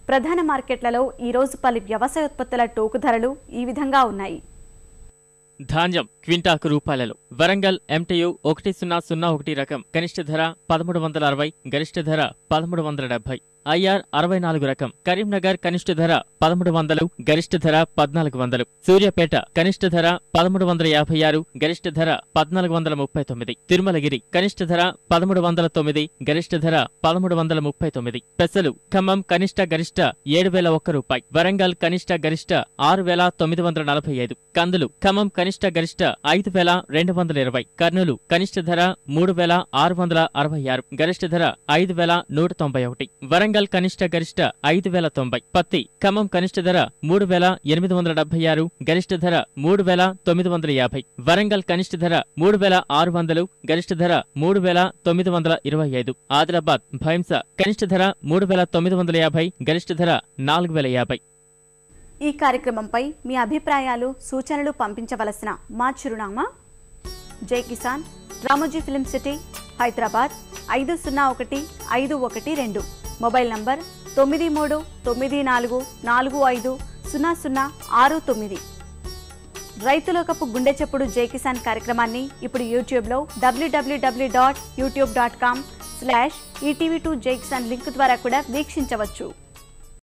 ప్రధాన మార్కెట్లలో ఈ రోజు పలు వ్యవసాయ ఉత్పత్తుల టోకు ధరలు ఈ విధంగా ఉన్నాయి ధాన్యం క్వింటాకు రూపాయలలో వరంగల్ ఎంటీయు ఒకటి సున్నా సున్నా ఒకటి రకం కనిష్ట ధర పదమూడు వందల అరవై గరిష్ట ధర పదమూడు వందల డెబ్బై ఐఆర్ అరవై నాలుగు రకం కరీంనగర్ కనిష్ట ధర పదమూడు వందలు గరిష్ట ధర పద్నాలుగు వందలు సూర్యాపేట కనిష్ట ధర పదమూడు వందల యాభై ఆరు గరిష్ట ధర పద్నాలుగు వందల ముప్పై తొమ్మిది తిరుమలగిరి కనిష్ట ధర పదమూడు వందల తొమ్మిది గరిష్ట ధర పదమూడు వందల ముప్పై తొమ్మిది పెసలు ఖమ్మం కనిష్ట గరిష్ట ఏడు వేల ఒక్క రూపాయి వరంగల్ కనిష్ట గరిష్ట ఆరు వేల తొమ్మిది వందల నలభై ఐదు కందులు ఖమ్మం కనిష్ట గరిష్ట ఐదు వేల రెండు వందల ఇరవై కర్నూలు కనిష్ట ధర మూడు వేల ఆరు వందల అరవై ఆరు గరిష్ట ధర ఐదు వేల నూట తొంభై ఒకటి వరంగల్ కనిష్ట గరిష్ట ఐదు వేల తొంభై పత్తి ఖమ్మం కనిష్ట ధర మూడు వేల ఎనిమిది వందల డెబ్బై ఆరు గరిష్ట ధర మూడు వేల తొమ్మిది వందల యాభై వరంగల్ కనిష్ట ధర మూడు వేల ఆరు వందలు గరిష్ట ధర మూడు వేల తొమ్మిది వందల ఇరవై ఐదు ఆదిలాబాద్ భైంస కనిష్ట ధర మూడు వేల తొమ్మిది వందల యాభై గరిష్ట ధర నాలుగు వేల యాభై ఈ కార్యక్రమంపై మీ అభిప్రాయాలు సూచనలు పంపించవలసిన మా చిరునామా జై కిసాన్ రామోజీ ఫిలిం సిటీ హైదరాబాద్ ఐదు సున్నా ఒకటి ఐదు ఒకటి రెండు మొబైల్ నంబర్ తొమ్మిది మూడు తొమ్మిది నాలుగు నాలుగు ఐదు సున్నా సున్నా ఆరు తొమ్మిది రైతులోకపు గుండె చప్పుడు జై కిసాన్ కార్యక్రమాన్ని ఇప్పుడు యూట్యూబ్లో W W W dot YouTube dot com slash ETV two Jai Kisan link ద్వారా కూడా వీక్షించవచ్చు